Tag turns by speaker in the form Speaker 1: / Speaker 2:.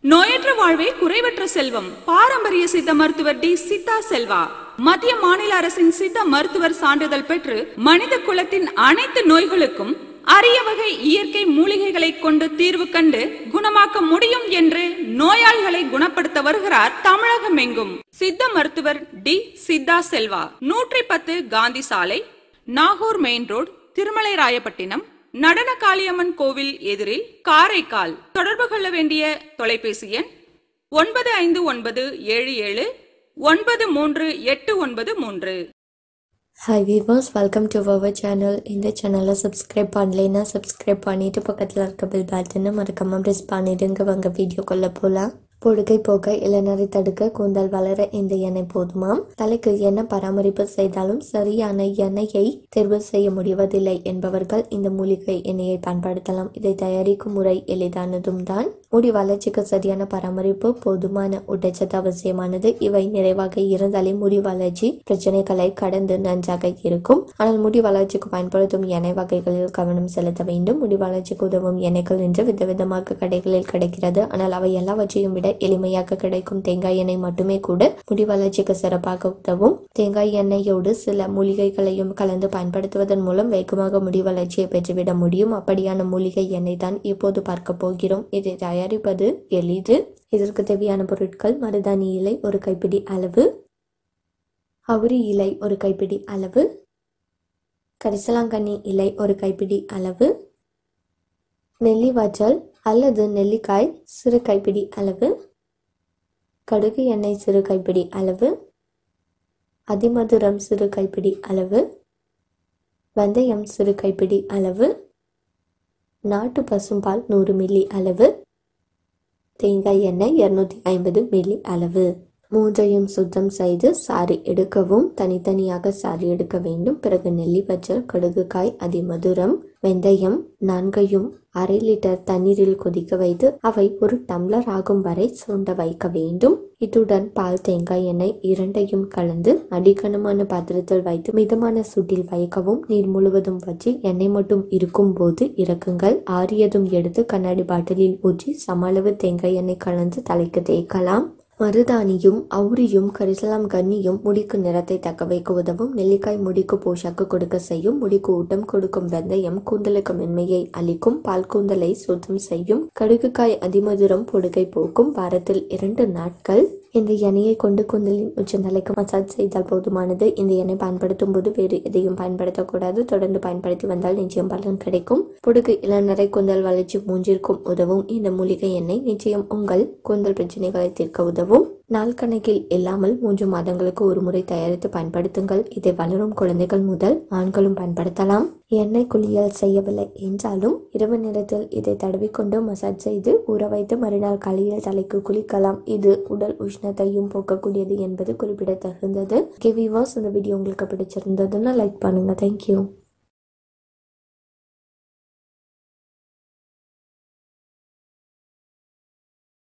Speaker 1: நோயற்ற வாழ்வே குறைவற்ற செல்வம் பாரம்பரிய சித்த மருத்துவர் டி சித்தா செல்வா மத்திய மாநில அரசின் சித்த மருத்துவர் சான்றிதழ் பெற்று மனித குலத்தின் அனைத்து நோய்களுக்கும் அரிய வகை இயற்கை மூலிகைகளை கொண்டு தீர்வு கண்டு குணமாக்க முடியும் என்று நோயாளிகளை குணப்படுத்த வருகிறார் தமிழகம் எங்கும் சித்த மருத்துவர் டி சித்தா செல்வா நூற்றி பத்து காந்தி சாலை நாகூர் மெயின் ரோடு திருமலை ராயப்பட்டினம் நடன காளியம்மன் கோவில் எதிரில் காரைக்கால் தொடர்பு கொள்ள வேண்டிய தொலைபேசி எண் ஒன்பது ஐந்து ஒன்பது ஏழு ஏழு ஒன்பது மூன்று எட்டு ஒன்பது மூன்று
Speaker 2: hi viewers welcome to our channel இந்த சேனலை சப்ஸ்கிரைப் பண்ணலைன்னா சப்ஸ்கிரைப் பண்ணிட்டு பக்கத்தில் இருக்க பெல் பட்டனை மறக்காம ப்ரெஸ் பண்ணிடுங்க வாங்க வீடியோக்குள்ளே போகலாம் பொடுகை போக இளநரை தடுக்க கூந்தல் வளர இந்த எண்ணெய் போதுமாம் தலைக்கு என்ன பராமரிப்பு செய்தாலும் சரியான எண்ணெயை தேர்வு செய்ய முடிவதில்லை என்பவர்கள் இந்த மூலிகை எண்ணெயை பயன்படுத்தலாம் இதை தயாரிக்கும் முறை எளிதானதும் தான் முடி வளர்ச்சிக்கு சரியான பராமரிப்பு போதுமான ஊட்டச்சத்து அவசியமானது இவை நிறைவாக இருந்தாலே முடி வளர்ச்சி பிரச்சனைகளை கடந்து நன்றாக இருக்கும் ஆனால் முடி வளர்ச்சிக்கு பயன்படுத்தும் எண்ணெய் வகைகளில் கவனம் செலுத்த வேண்டும் முடி வளர்ச்சிக்கு உதவும் எண்ணெய்கள் என்று விதவிதமாக கடைகளில் கிடைக்கிறது ஆனால் அவை எல்லாவற்றையும் விட எளிமையாக கிடைக்கும் தேங்காய் எண்ணெய் மட்டுமே கூட முடி வளர்ச்சிக்கு சிறப்பாக உதவும் தேங்காய் எண்ணெயோடு சில மூலிகைகளையும் கலந்து பயன்படுத்துவதன் மூலம் வேகமாக முடி வளர்ச்சியை பெற்றுவிட முடியும் அப்படியான மூலிகை எண்ணெய் தான் இப்போது பார்க்க போகிறோம் இதை தயாரிப்பது எளிது இதற்கு தேவையான பொருட்கள் மருதாணி இலை ஒரு கைப்பிடி அளவு அவுரி இலை ஒரு கைப்பிடி அளவு கரிசலாங்கண்ணி இலை ஒரு கைப்பிடி அளவு நெல்லி வாச்சல் அல்லது நெல்லிக்காய் சிறு கைப்பிடி அளவு கடுகு எண்ணெய் சிறு கைப்பிடி அளவு அதிமதுரம் சிறு கைப்பிடி அளவு வெந்தயம் சிறு கைப்பிடி அளவு நாட்டு பசும்பால் நூறு மில்லி அளவு தேங்காய் எண்ணெய் இருநூத்தி ஐம்பது மில்லி அளவு மூன்றையும் சுத்தம் செய்து சாறு எடுக்கவும் தனித்தனியாக சாறு எடுக்க வேண்டும் பிறகு நெல்லி பச்சல் கடுகு காய் அதிமதுரம் வெந்தயம் நான்கையும் அரை லிட்டர் தண்ணீரில் கொதிக்க வைத்து அவை ஒரு டம்ளர் ஆகும் வரை சுண்ட வைக்க வேண்டும் இத்துடன் பால் தேங்காய் எண்ணெய் இரண்டையும் கலந்து அடிக்கனமான பாத்திரத்தில் வைத்து மிதமான சூட்டில் வைக்கவும் நீர் முழுவதும் வச்சு எண்ணெய் மட்டும் இருக்கும் போது இறக்குங்கள் ஆறியதும் எடுத்து கண்ணாடி பாட்டிலில் ஊற்றி சம அளவு தேங்காய் எண்ணெய் கலந்து தலைக்கு தேய்க்கலாம் மருதாணியும் அவுரியும் கரிசலாம் கன்னியும் முடிக்கு நிறத்தை தக்க வைக்க உதவும் நெல்லிக்காய் முடிக்கு போஷாக்கு கொடுக்க செய்யும் முடிக்கு ஊட்டம் கொடுக்கும் வெந்தயம் கூந்தலுக்கு மென்மையை அளிக்கும் பால் கூந்தலை சுத்தம் செய்யும் கடுகுக்காய் அதிமதுரம் பொடுகை போக்கும் வாரத்தில் இரண்டு நாட்கள் இந்த எண்ணெயை கொண்டு கூந்தலின் உச்சந்தலைக்கு மசாஜ் செய்தால் போதுமானது இந்த எண்ணெய் பயன்படுத்தும் போது வேறு எதையும் பயன்படுத்தக்கூடாது தொடர்ந்து பயன்படுத்தி வந்தால் நிச்சயம் பலன் கிடைக்கும் பொடுகு இளநரை கூந்தல் வளர்ச்சி மூன்றிற்கும் உதவும் இந்த மூலிகை எண்ணெய் நிச்சயம் உங்கள் கூந்தல் பிரச்சனைகளை தீர்க்க உதவும் நாள் கணக்கில் இல்லாமல் மூன்று மாதங்களுக்கு ஒரு முறை தயாரித்து பயன்படுத்துங்கள் இதை வளரும் குழந்தைகள் முதல் ஆண்களும் பயன்படுத்தலாம் எண்ணெய் குளியல் செய்யவில்லை என்றாலும் இரவு நேரத்தில் இதை தடவிக்கொண்டு மசாஜ் செய்து ஊற வைத்து மறுநாள் காலையில் தலைக்கு குளிக்கலாம் இது உடல் உஷ்ணத்தையும் போக்கக்கூடியது என்பது குறிப்பிடத்தகுந்தது ஓகே விவாஸ் இந்த வீடியோ உங்களுக்கு பிடிச்சிருந்ததுன்னா லைக் பண்ணுங்க தேங்க்யூ